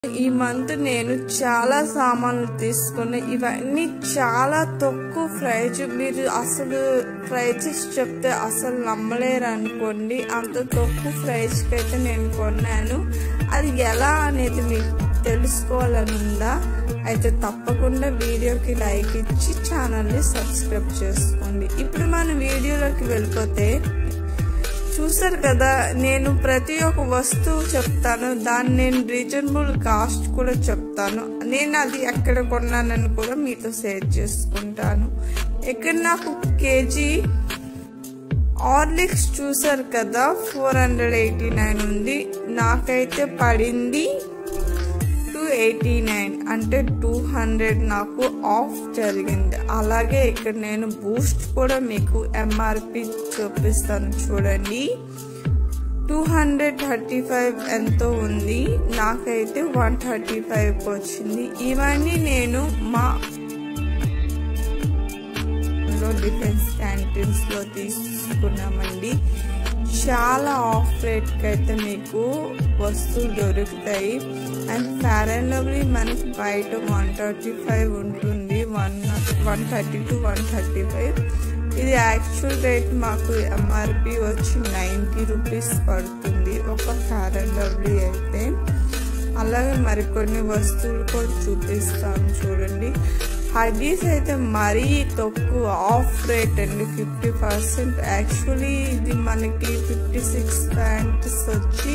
ఈ మంత్ నేను చాలా సామాన్లు తీసుకున్నా ఇవన్నీ చాలా తక్కువ ప్రైజ్ మీరు అసలు ప్రైజెస్ చెప్తే అసలు నమ్మలేరు అనుకోండి అంత తక్కువ ప్రైజ్కి అయితే నేను కొన్నాను అది ఎలా అనేది మీకు తెలుసుకోవాలని ఉందా అయితే తప్పకుండా వీడియోకి లైక్ ఇచ్చి ఛానల్ని సబ్స్క్రైబ్ చేసుకోండి ఇప్పుడు మన వీడియోలోకి వెళ్ళిపోతే చూసారు కదా నేను ప్రతి ఒక్క వస్తువు చెప్తాను దాన్ని నేను రీజనబుల్ కాస్ట్ కూడా చెప్తాను నేను అది ఎక్కడ కొన్నానని కూడా మీతో షేర్ చేసుకుంటాను ఇక్కడ నాకు కేజీ ఆర్లిక్స్ చూసారు కదా ఫోర్ హండ్రెడ్ ఎయిటీ నైన్ ఉంది నాకైతే పడింది టూ ఎయిటీ నైన్ అంటే టూ హండ్రెడ్ నాకు ఆఫ్ జరిగింది అలాగే ఇక్కడ నేను బూస్ట్ కూడా మీకు ఎంఆర్పి చూపిస్తాను చూడండి టూ హండ్రెడ్ థర్టీ ఫైవ్ ఎంతో ఉంది నాకైతే వన్ థర్టీ ఫైవ్కి వచ్చింది ఇవన్నీ నేను మా డిఫెన్స్ క్యాంటీన్స్లో తీసుకున్నామండి చాలా ఆఫ్ రేట్కి అయితే మీకు వస్తువులు దొరుకుతాయి అండ్ ఫేర్ అండ్ లవ్లీ మనకి బయట వన్ థర్టీ ఫైవ్ ఉంటుంది one one thirty to one thirty five ఇది యాక్చువల్ రేట్ మాకు ఎంఆర్పి వచ్చి నైంటీ రూపీస్ పడుతుంది ఒక ఫేర్ అండ్ లవ్లీ అయితే అలాగే మరికొన్ని వస్తువులు కూడా చూపిస్తాను చూడండి హడీస్ అయితే మరీ తక్కువ ఆఫ్ రేట్ అండి ఫిఫ్టీ పర్సెంట్ యాక్చువల్లీ ఇది మనకి ఫిఫ్టీ సిక్స్ ప్యాంట్స్ వచ్చి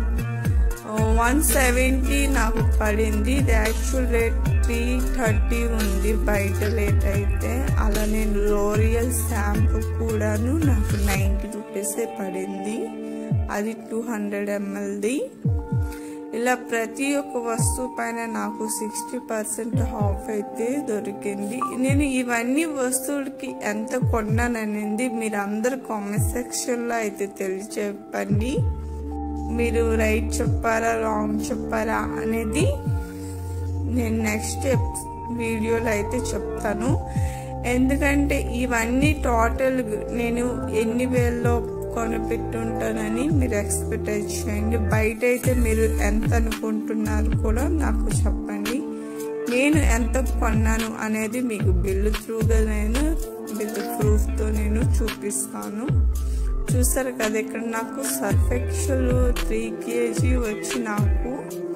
వన్ సెవెంటీ నాకు పడింది ఇది యాక్చువల్ రేట్ త్రీ థర్టీ ఉంది బయట రేట్ అయితే అలా నేను లోరియల్ షాంపూ కూడాను నాకు నైంటీ రూపీసే పడింది అది టూ హండ్రెడ్ ఎంఎల్ది ఇలా ప్రతి ఒక్క వస్తువు పైన నాకు సిక్స్టీ పర్సెంట్ ఆఫ్ అయితే దొరికింది నేను ఇవన్నీ వస్తువులకి ఎంత కొన్నాననేది మీరు అందరు కామెంట్ సెక్షన్లో అయితే తెలియచెప్పండి మీరు రైట్ చెప్పారా రాంగ్ చెప్పారా అనేది నేను నెక్స్ట్ వీడియోలో అయితే చెప్తాను ఎందుకంటే ఇవన్నీ టోటల్ నేను ఎన్ని వేల్లో కొనిపెట్టుంటానని మీరు ఎక్స్పెక్ట్ చేయండి బయట అయితే మీరు ఎంత అనుకుంటున్నారు కూడా నాకు చెప్పండి నేను ఎంత కొన్నాను అనేది మీకు బిల్లు త్రూగా నేను బిల్లు ప్రూఫ్తో నేను చూపిస్తాను చూసారు కదా ఇక్కడ నాకు సర్ఫెక్షల్ త్రీ కేజీ వచ్చి నాకు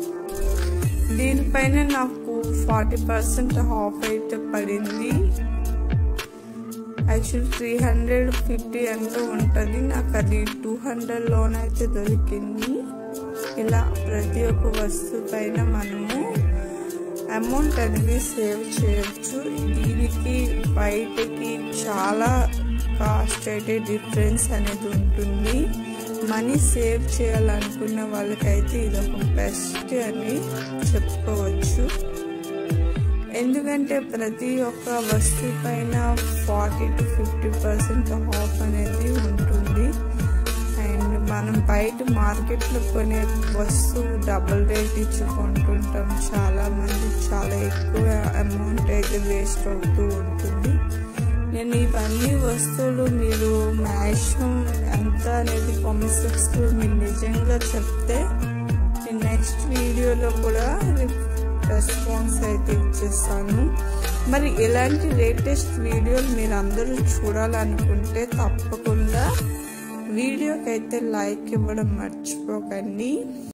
దీనిపైన నాకు ఫార్టీ పర్సెంట్ ఆఫ్ అయితే పడింది యాక్చువల్ త్రీ హండ్రెడ్ ఫిఫ్టీ ఎంతో ఉంటుంది నాకు అది టూ హండ్రెడ్ లోన్ అయితే దొరికింది ఇలా ప్రతి ఒక్క వస్తువు పైన మనము అమౌంట్ అనేది సేవ్ చేయొచ్చు దీనికి బయటకి చాలా కాస్ట్ అయితే డిఫరెన్స్ అనేది ఉంటుంది మనీ సేవ్ చేయాలనుకున్న వాళ్ళకైతే ఇది ఒక బెస్ట్ అని చెప్పుకోవచ్చు ఎందుకంటే ప్రతి ఒక్క వస్తువు పైన forty to fifty percent off అనేది ఉంటుంది అండ్ మనం బయట మార్కెట్లో కొనే వస్తువు డబుల్ రేట్ ఇచ్చి కొంటుంటాం చాలా మంది చాలా ఎక్కువ అమౌంట్ అయితే వేస్ట్ అవుతూ ఉంటుంది నేను ఇవన్నీ వస్తువులు మీరు మ్యాక్సిమం ఎంత అనేది కామెంట్ సెక్షన్లో మీరు నిజంగా చెప్తే నేను నెక్స్ట్ వీడియోలో కూడా రెస్పాన్స్ అయితే ఇచ్చేస్తాను మరి ఇలాంటి లేటెస్ట్ వీడియోలు మీరు అందరూ చూడాలనుకుంటే తప్పకుండా వీడియోకి అయితే లైక్ ఇవ్వడం మర్చిపోకండి